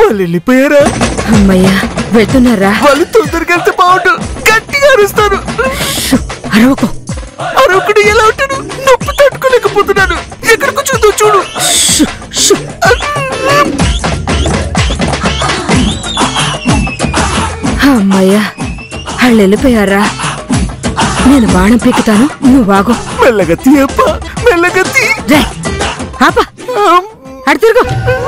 వాళ్ళు వెళ్ళిపోయారా అమ్మయ్యా వెళ్తున్నారా వాళ్ళు తొందరగా వెళ్తే బాగుండు గట్టిగా అరుస్తాను అరవకు అరొకటి ఎలా ఉంటాను నొప్పి తట్టుకోలేకపోతున్నాను ఎక్కడ కూర్చుందో చూడు షు, షు. అమ్మయ్యా వాళ్ళు వెళ్ళిపోయారా నేను బాణం పీకుతాను నువ్వు వాగు మెల్లగా తీయప్ప మెల్లగా తీ రే ఆపా అడు తిరుగు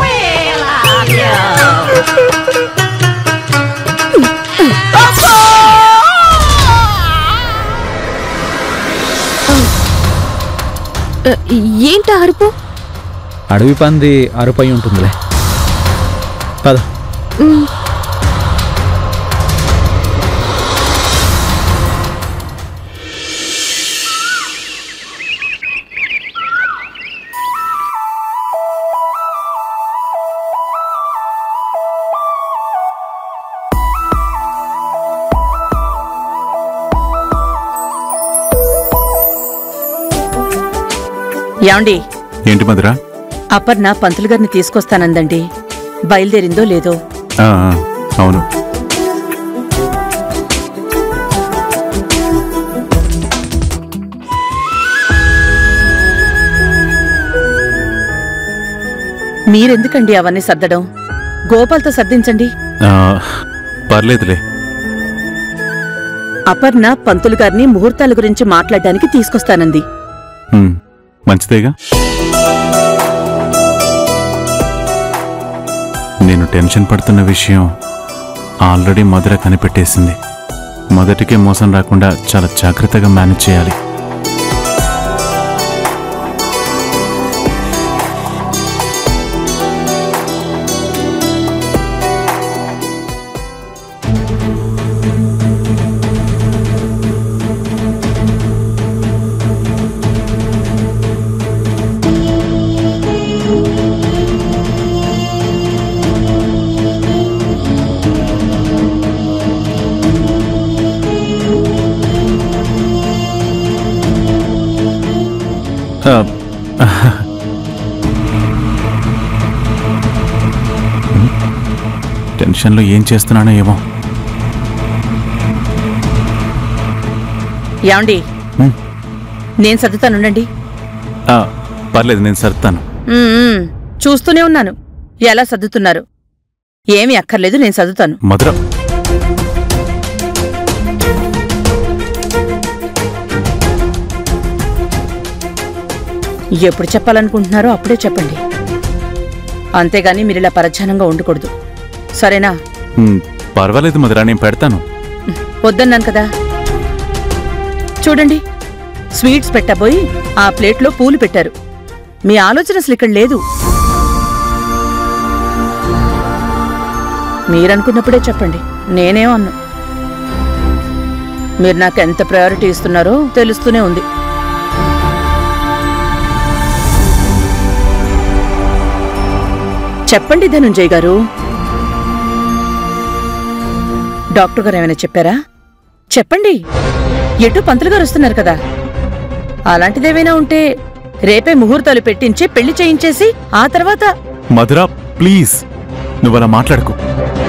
ఏంటా అరుపు అడవి పంది అరుపై ఉంటుందిలే పద యాండి ఏంటి మధురా అపర్ణ పంతులు గారిని తీసుకొస్తానందండి బయలుదేరిందో లేదో ఆ, ఆ, అవును మీరెందుకండి అవన్నీ సర్దడం గోపాల్తో సర్దించండి ఆ, పర్లేదులే అపర్ణ పంతులు గారిని ముహూర్తాల గురించి మాట్లాడడానికి తీసుకొస్తానంది ఉమ్, మంచిదేగా నేను టెన్షన్ పడుతున్న విషయం ఆల్రెడీ మధుర కనిపెట్టేసింది మొదటికే మోసం రాకుండా చాలా జాగ్రత్తగా మేనేజ్ చేయాలి ఆ, టెన్షన్లో ఏం చేస్తున్నానో ఏమో యాండి ఉమ్, నేను సర్దుతానుండండి ఆ, పర్లేదు నేను సర్తాను ఉమ్, చూస్తూనే ఉన్నాను ఎలా సర్దుతున్నారు ఏమీ అక్కర్లేదు నేను సర్దుతాను మధుర ఎప్పుడు చెప్పాలనుకుంటున్నారో అప్పుడే చెప్పండి అంతేగాని మీరు ఇలా పరధ్యానంగా ఉండకూడదు సరేనా ఉమ్, పర్వాలేదు మధుర నేను పెడతాను వద్దన్నాను కదా చూడండి స్వీట్స్ పెట్టబోయి ఆ ప్లేట్లో పూలు పెట్టారు మీ ఆలోచన అసలు ఇక్కడ లేదు మీరనుకున్నప్పుడే చెప్పండి నేనేం అన్నా మీరు నాకు ఎంత ప్రయారిటీ ఇస్తున్నారో తెలుస్తూనే ఉంది చెప్పండి ధనుంజయ్ గారు డాక్టర్ గారు ఏమైనా చెప్పారా చెప్పండి ఎటు పంతులు గారు వస్తున్నారు కదా అలాంటిదేమైనా ఉంటే రేపే ముహూర్తాలు పెట్టించి పెళ్లి చేయించేసి ఆ తర్వాత మధుర ప్లీజ్ నువ్వు అలా మాట్లాడకు